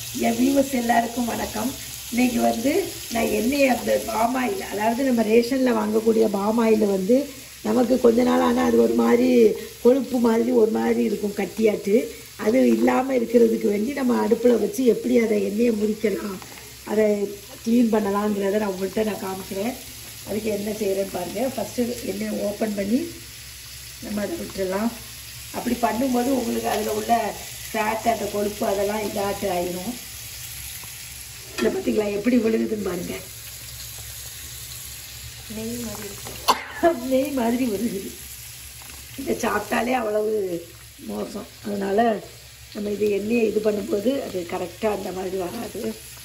என் viewers எல்லாருக்கும் வணக்கம் இன்னைக்கு வந்து நான் எண்ணெய் அந்த பாமாயில் அதாவது நம்ம ரேஷனில் வாங்கக்கூடிய பாமாயில் வந்து நமக்கு கொஞ்ச நாள் ஆனால் அது ஒரு மாதிரி கொழுப்பு மாதிரி ஒரு மாதிரி இருக்கும் கட்டியாட்டு அது இல்லாமல் இருக்கிறதுக்கு வேண்டி நம்ம அடுப்பில் வச்சு எப்படி அதை எண்ணெயை முறிக்கலாம் அதை க்ளீன் பண்ணலாங்கிறத நான் உங்கள்கிட்ட நான் காமிக்கிறேன் அதுக்கு என்ன செய்கிறேன்னு பாருங்கள் ஃபஸ்ட்டு எண்ணெயை ஓப்பன் பண்ணி நம்ம அதை விட்டுறலாம் அப்படி பண்ணும்போது உங்களுக்கு அதில் உள்ள ஃபேட் அந்த கொழுப்பு அதெல்லாம் இதாட்டு ஆயிரும் இதில் பார்த்தீங்களா எப்படி விழுகுதுன்னு பாருங்க நெய் மாதிரி இருக்கு நெய் மாதிரி விழுகுது இதை சாப்பிட்டாலே அவ்வளவு மோசம் அதனால் நம்ம இது எண்ணெயை இது பண்ணும்போது அது கரெக்டாக அந்த மாதிரி வராது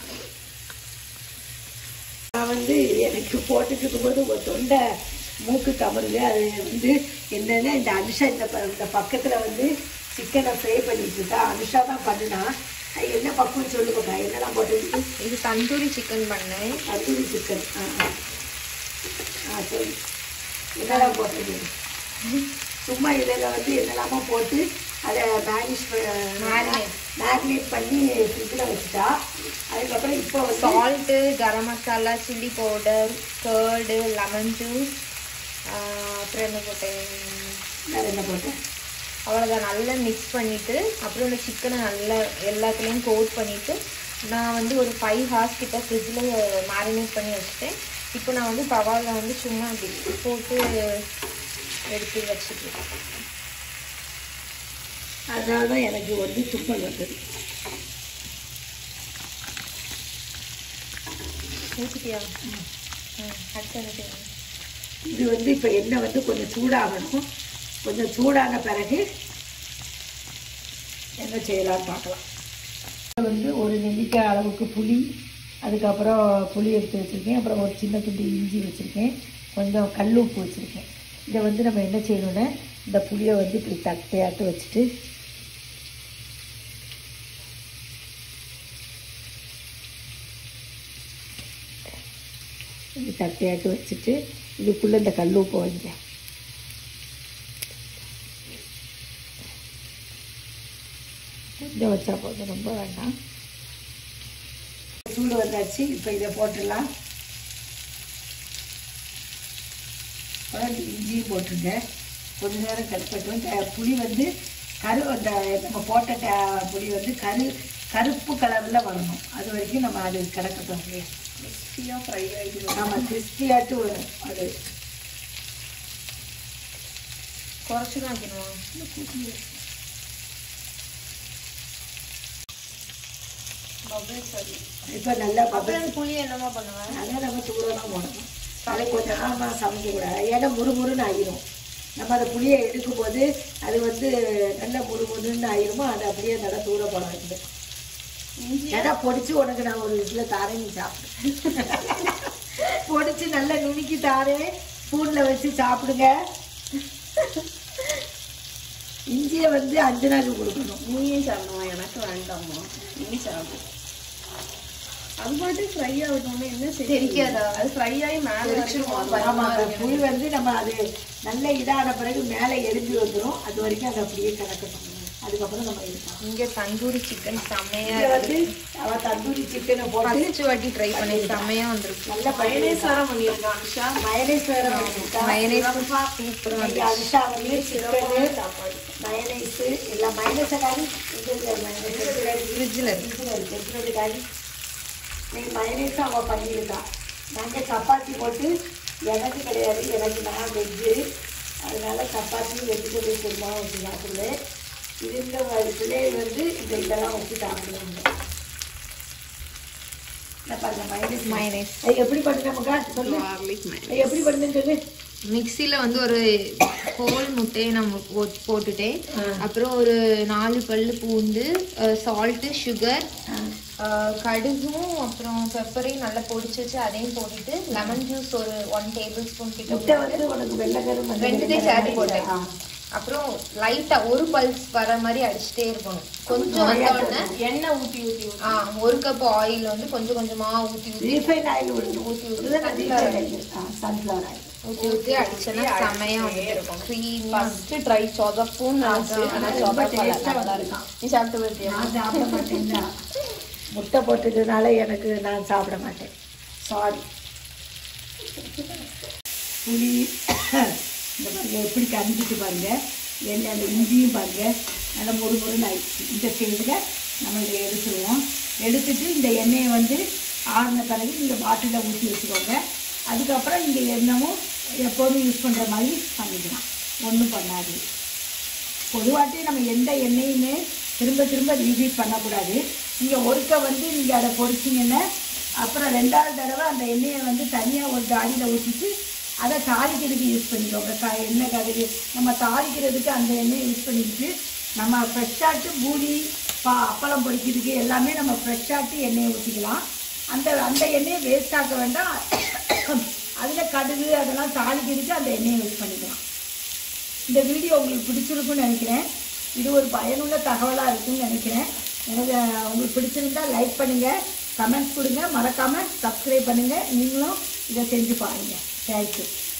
நான் வந்து எனக்கு போட்டுட்டு இருக்கும்போது ஒரு தொண்டை மூக்கு கமருது அது வந்து என்னன்னா இந்த அனுஷா இந்த ப- இந்த பக்கத்தில் வந்து சிக்கனை ஃப்ரை பண்ணிட்டு இருக்கா அனுஷா தான் பண்ணுனா அது என்ன பக்குவம் சொல்லுவாங்க என்னெல்லாம் போட்டு இது தந்தூரி சிக்கன் பண்ணேன் தந்தூரி சிக்கன் ஆ ஆ. ஆ சரி என்னெல்லாம் போட்டது சும்மா இதில் வந்து என்னெல்லாமோ போட்டு அதை மேனிஷ் Marinate. மேரினேட் பண்ணி ஃப்ரிட்ஜில் வச்சுட்டா அதுக்கப்புறம் இப்போ வந்து salt garam masala chilli powder curd lemon juice அப்புறம் என்ன போட்டேன் வேறு என்ன போட்டேன் அவ்வளோதான் நல்லா மிக்ஸ் பண்ணிவிட்டு அப்புறம் இந்த சிக்கனை நல்லா எல்லாத்துலேயும் கோட் பண்ணிவிட்டு நான் வந்து ஒரு ஃபைவ் ஹார்ஸ் கிட்ட ஃப்ரிட்ஜில் மேரினேட் பண்ணி வச்சுட்டேன் இப்போ நான் வந்து தவாவில் வந்து சும்மா இப்படி போட்டு எடுத்து வச்சுட்டு அதனால தான் எனக்கு வந்து துப்பல் வந்தது ஊற்றிட்டியா ம் அடுத்து என்ன செய்யணும் இது வந்து இப்போ எண்ணெய் வந்து கொஞ்சம் சூடாகணும் கொஞ்சம் சூடான பிறகு என்ன செய்யலாம்னு பார்க்கலாம் இது வந்து ஒரு நெல்லிக்காய் அளவுக்கு புளி அதுக்கப்புறம் புளி எடுத்து வச்சுருக்கேன் அப்புறம் ஒரு சின்ன துண்டு இஞ்சி வச்சுருக்கேன் கொஞ்சம் கல் உப்பு வச்சுருக்கேன் இதை வந்து நம்ம என்ன செய்யணும்னா இந்த புளியை வந்து இப்படி தட்டையாட்டு வச்சுட்டு இப்படி தட்டையாட்டு வச்சுட்டு இதுக்குள்ளே இந்த கல் உப்பு வைங்க கொஞ்சம் வச்சா போதும் ரொம்ப வேண்டாம் சூடு வந்தாச்சு இப்போ இதை போட்டுடலாம் அப்புறம் இஞ்சியும் போட்டுருங்க கொஞ்ச நேரம் கருப்பட்டும் த- புளி வந்து கரு அந்த நம்ம போட்ட ட- புளி வந்து கரு கருப்பு கலரில் வரணும் அது வரைக்கும் நம்ம அது கிடக்கட்டும் அப்படியே கிறிஸ்பியாக ஃப்ரை ஆகிடும் ஆமாம் கிறிஸ்பியாட்டு வரும் அது குறைச்சி தான் வைக்கணும் பபிள் சரி இப்போ நல்லா பபல் அப்புறம் புளி என்னமா பண்ணுவேன் அதை நம்ம சூடாக போடணும் அதை கொஞ்சம் ஆமாம் சமைக்கக்கூடாது ஏன்னா முறுமுறுன்னு ஆகிரும் நம்ம அந்த புளியை எடுக்கும்போது அது வந்து நல்ல முறுமுறுன்னு ஆயிருமோ அதை அப்படியே நல்லா தூர போட வைக்கணும் ஏன்னா பொடிச்சு உனக்கு நான் ஒரு இதில் தாரேன் நீ சாப்பிடு பொடிச்சு நல்லா நுணுக்கி தாரேன் ஸ்பூனில் வச்சு சாப்பிடுங்க இஞ்சியை வந்து அஞ்சு நாள் கொடுக்கணும் நீயே சாப்பிடுமா எனக்கு வேண்டாம்மா நீ சாப்பிடு அது பாட்டு ஃப்ரை ஆகட்டும் என்ன சரி தெரிக்காதா? அது ஃப்ரை ஆகி மேலே வச்சிருவோம் ஆமாம் அந்த புளி வந்து நம்ம அது நல்ல இதான பிறகு மேலே எரிஞ்சு வந்துடும் அது வரைக்கும் அதை அப்படியே கிடக்கணும் அதுக்கப்புறம் நம்ம எடுக்கலாம் இங்க தந்தூரி சிக்கன் செம்மையா இதை வந்து அவ தந்தூரி சிக்கனை போட்டு ஃபர்ஸ்ட் வாட்டி ட்ரை பண்ணி செம்மையா வந்திருக்கு நல்ல மைனஸ் வேற பண்ணியிருக்கான் அனுஷா மயனைஸ் வேற பண்ணிருக்கா. மயனைஸ் சூப்பர் இன்னைக்கு அனுஷா வந்து சிக்கனு மயனைஸ் எல்லாம் மயனைஸை காணி இது மயனைஸ் ஃப்ரிட்ஜில் இருக்கு ஃப்ரிட்ஜில் இருக்கு இருக்கிறது காணி இன்னைக்கு மயனைஸ் அவள் பண்ணியிருக்கா நாங்கள் சப்பாத்தி போட்டு எனக்கு கிடையாது எனக்கு நான் வெஜ்ஜு அதனால சப்பாத்தி வெஜிடபிள் குருமா வச்சு சாப்பிடுவேன் இருந்த பிள்ளைகள் வந்து இந்த இதெல்லாம் வச்சு சாப்பிடுவாங்க என்ன பாருங்க மயனைஸ் மைனஸ் அது எப்படி பண்ணுறோமுக்கா சொல்லு கார்லிக் மைனஸ் அது எப்படி பண்ணுன்னு சொல்லு மிக்சியில் வந்து ஒரு ஹோல் முட்டையை நம்ம போ- போட்டுட்டேன் அப்புறம் ஒரு நாலு பல்லு பூண்டு சால்ட்டு சுகர் கடுகும் அப்புறம் பெப்பரையும் நல்லா பொடிச்சு வச்சு அதையும் போட்டுட்டு லெமன் ஜூஸ் ஒரு ஒன் டேபிள் ஸ்பூன் கிட்ட முட்டை வந்து உனக்கு வெள்ளைக்கரும் வந்து ரெண்டுத்தையும் சேர்த்து போட்டேன் அப்புறம் லைட்டா ஒரு பல்ஸ் வர மாதிரி அடிச்சுட்டே இருக்கணும் கொஞ்சம் வந்த உடனே எண்ணெய் ஊற்றி ஊற்றி ஊற்றி ஆ, ஒரு கப் ஆயில் வந்து கொஞ்சம் கொஞ்சமா ஊத்தி ஊத்தி ரீஃபைன் ஆயில் விடணும் ஊத்தி ஊத்தி இதுதான் ரீஃபைன் ஆயில் சன்ஃப்ளவர் ஆயில் ஊத்தி ஊத்தி அடிச்சேன்னா செம்மையா வந்து க்ரீமியா ஃபர்ஸ்ட் ட்ரை சொதப்புன்னு நினைச்சு ஆனா ரொம்ப சொதப்பல taste ஆ நல்லா இருக்கும். இருக்கும் நீ சாப்பிட்டு பார்த்தியா நான் சாப்பிட மாட்டேன் முட்டை போட்டதுனால எனக்கு நான் சாப்பிட மாட்டேன் சாரி புளி இந்த பாருங்க எப்படி கரைஞ்சிட்டு பாருங்க எண்ணெய் அந்த இஞ்சியும் பாருங்க நல்லா மொறு மொறுன்னு ஆயிடுச்சு இந்த ஸ்டேஜில் நம்ம இதை எடுத்துருவோம் எடுத்துட்டு இந்த எண்ணெயை வந்து ஆறின பிறகு இந்த பாட்டிலில் ஊற்றி வச்சுக்கோங்க அதுக்கப்புறம் இந்த எண்ணமும் எப்போதும் யூஸ் பண்ணுற மாதிரி பண்ணிக்கலாம் ஒன்றும் பண்ணாது பொதுவாட்டி நம்ம எந்த எண்ணெயுமே திரும்ப திரும்ப ரீஹீட் பண்ணக்கூடாது நீங்கள் ஒருக்க வந்து நீங்கள் அதை பொரிச்சிங்கன்னா அப்புறம் ரெண்டாவது தடவை அந்த எண்ணெயை வந்து தனியாக ஒரு தாடியில் ஊற்றிட்டு அதை தாளிக்கிறதுக்கு யூஸ் பண்ணிக்கோங்க க எண்ணெய் கடுகு நம்ம தாளிக்கிறதுக்கு அந்த எண்ணெயை யூஸ் பண்ணிக்கிட்டு நம்ம ஃப்ரெஷ்ஷாட்டு பூரி பா அப்பளம் பொரிக்கிறதுக்கு எல்லாமே நம்ம ஃப்ரெஷ்ஷாட்டு எண்ணெயை ஊற்றிக்கலாம் அந்த அந்த எண்ணெயை வேஸ்ட் ஆக்க வேண்டாம் அதில் கடுகு அதெல்லாம் தாளிக்கிறதுக்கு அந்த எண்ணெயை யூஸ் பண்ணிக்கலாம் இந்த வீடியோ உங்களுக்கு பிடிச்சிருக்குன்னு நினைக்கிறேன் இது ஒரு பயனுள்ள தகவலாக இருக்குன்னு நினைக்கிறேன் எனக்கு உங்களுக்கு பிடிச்சிருந்தா லைக் பண்ணுங்கள் கமெண்ட்ஸ் கொடுங்க மறக்காமல் சப்ஸ்கிரைப் பண்ணுங்கள் நீங்களும் இதை செஞ்சு பாருங்கள் தேங்க்யூ